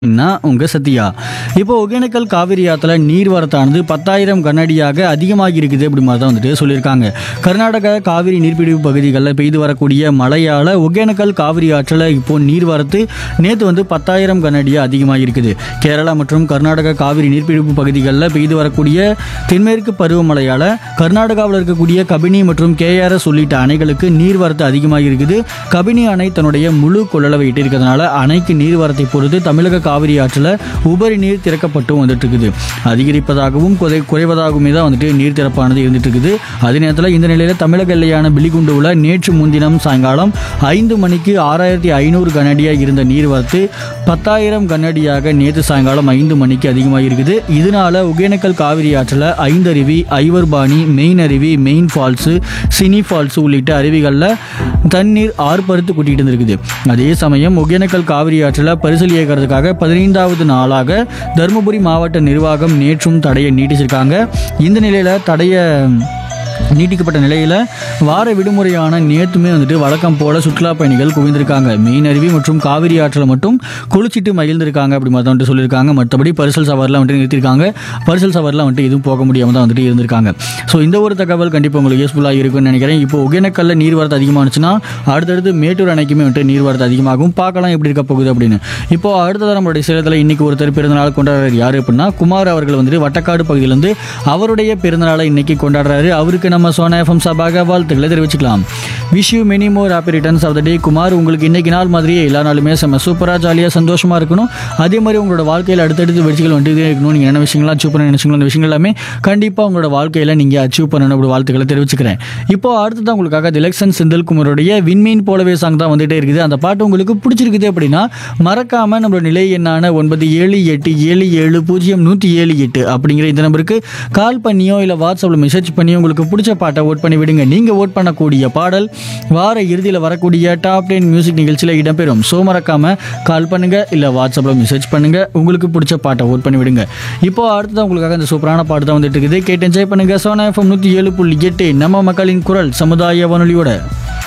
நான் உங்க சத்யா இப்போ ஒகேனக்கல் காவிரி ஆற்றுல நீர்வரத்தானது பத்தாயிரம் கனஅடியாக அதிகமாகி இருக்குது அப்படி மாதிரி தான் வந்துட்டு சொல்லியிருக்காங்க கர்நாடகா காவிரி நீர்பிடிப்பு பகுதிகளில் பெய்து வரக்கூடிய மழையால் ஒகேனக்கல் காவிரி ஆற்றில் இப்போ நீர்வரத்து நேற்று வந்து பத்தாயிரம் கனஅடியாக அதிகமாக இருக்குது கேரளா மற்றும் கர்நாடகா காவிரி நீர்பிடிப்பு பகுதிகளில் பெய்து வரக்கூடிய தென்மேற்கு பருவமழையால் கர்நாடகாவில் இருக்கக்கூடிய கபினி மற்றும் கேஆர்எஸ் உள்ளிட்ட அணைகளுக்கு நீர்வரத்து அதிகமாக இருக்குது கபினி அணை தன்னுடைய முழு கொள்ளளவை எட்டியிருக்கிறதுனால அணைக்கு நீர்வரத்தை பொறுத்து தமிழக காவிரி ஆற்றில் உபரி நீர் திறக்கப்பட்டு வந்துட்டு இருக்குது அதிகரிப்பதாகவும் குறை குறைவதாகவுமே தான் வந்துட்டு நீர் திறப்பானது இருந்துட்டு இருக்குது அதே நேரத்தில் இந்த நிலையில் தமிழக எல்லையான பிலிகுண்டுவில் நேற்று முன்தினம் சாயங்காலம் ஐந்து மணிக்கு ஆறாயிரத்தி ஐநூறு கனஅடியாக இருந்த நீர்வரத்து பத்தாயிரம் கனஅடியாக நேற்று சாயங்காலம் ஐந்து மணிக்கு அதிகமாக இருக்குது இதனால ஒகேனக்கல் காவிரி ஆற்றில் ஐந்தருவி ஐவர்பாணி மெயின் அருவி மெயின் ஃபால்ஸு சினி ஃபால்ஸ் உள்ளிட்ட அருவிகளில் தண்ணீர் ஆர்ப்பரித்து கூட்டிகிட்டு இருந்திருக்குது அதே சமயம் ஒகேனக்கல் காவிரி ஆற்றில் பரிசல் இயக்கிறதுக்காக பதினைந்தாவது நாளாக தருமபுரி மாவட்ட நிர்வாகம் நேற்றும் தடையை நீட்டிச்சிருக்காங்க இந்த நிலையில் தடையை நீட்டிக்கப்பட்ட நிலையில் வார விடுமுறையான நேற்றுமே வந்துட்டு வழக்கம் போல சுற்றுலா பயணிகள் குவிந்திருக்காங்க மெயின் அருவி மற்றும் காவிரி ஆற்றில் மட்டும் குளிச்சிட்டு மகிழ்ந்திருக்காங்க அப்படி மாதிரி தான் வந்துட்டு சொல்லியிருக்காங்க மற்றபடி பரிசல் சவாரிலாம் வந்துட்டு நிறுத்திருக்காங்க பரிசல் சவாரிலாம் வந்துட்டு எதுவும் போக முடியாமல் தான் வந்துட்டு இருந்திருக்காங்க ஸோ இந்த ஒரு தகவல் கண்டிப்பாக உங்களுக்கு யூஸ்ஃபுல்லாக இருக்கும்னு நினைக்கிறேன் இப்போ ஒகேனக்கல்ல நீர்வரத்து அதிகமானுச்சுன்னா அடுத்தடுத்து மேட்டூர் அணைக்குமே வந்துட்டு நீர்வரத்து அதிகமாகும் பார்க்கலாம் எப்படி இருக்க போகுது அப்படின்னு இப்போ அடுத்தது நம்மளுடைய சேலத்தில் இன்னைக்கு ஒருத்தர் பிறந்தநாள் கொண்டாடுறாரு யார் அப்படின்னா குமார் அவர்கள் வந்துட்டு வட்டக்காடு பகுதியிலேருந்து அவருடைய பிறந்தநாளை இன்னைக்கு கொண்டாடுறாரு அவருக்கு நம்ம சோனா எஃப்எம் சார்பாக வாழ்த்துக்களை தெரிவிச்சுக்கலாம் wish you many more happy returns of the day Kumar உங்களுக்கு இன்னைக்கு நாள் மாதிரியே எல்லா நாளுமே செம்ம சூப்பராக ஜாலியாக சந்தோஷமாக இருக்கணும் அதே மாதிரி உங்களோட வாழ்க்கையில் அடுத்தடுத்து வெற்றிகள் வந்துட்டே இருக்கணும் நீங்கள் என்ன விஷயங்கள்லாம் அச்சீவ் பண்ண நினைச்சீங்களோ அந்த விஷயங்கள் எல்லாமே கண்டிப்பாக உங்களோட வாழ்க்கையில் நீங்கள் அச்சீவ் பண்ணணும் அப்படி வாழ்த்துக்களை தெரிவிச்சுக்கிறேன் இப்போ அடுத்ததான் உங்களுக்காக திலக்ஷன் செந்தில்குமாரோடைய விண்மீன் போலவே சாங் தான் வந்துட்டே இருக்குது அந்த பாட்டு உங்களுக்கு பிடிச்சிருக்குது அப்படின்னா மறக்காம நம்மளோட நிலை எண்ணான ஒன்பது ஏழு எட்டு ஏழு ஏழு பூஜ்ஜியம் நூற்றி ஏழு எட்டு அப்படிங்கிற இந்த நம்பருக்கு கால் பண்ணியோ இல்லை வாட்ஸ்அப்பில் மெசேஜ் பண்ணியோ உங்களுக்கு பிடிச்ச பாட்டை ஓட் பண்ணி விடுங்க நீங்கள் ஓட் பண்ணக்கூடிய பாடல் வார இறுதியில் வரக்கூடிய டாப் டென் மியூசிக் நிகழ்ச்சியில் இடம்பெறும் ஸோ மறக்காம கால் பண்ணுங்க இல்லை வாட்ஸ்அப்பில் மெசேஜ் பண்ணுங்க உங்களுக்கு பிடிச்ச பாட்டை ஓட் பண்ணி விடுங்க இப்போ அடுத்ததான் உங்களுக்காக இந்த சூப்பரான பாட்டு தான் வந்துட்டு இருக்குது கேட்டு என்ஜாய் பண்ணுங்க சோனா எஃப்எம் நூற்றி ஏழு புள்ளி எட்டு நம்ம மக்களின் குரல் சமுதாய வானொலியோட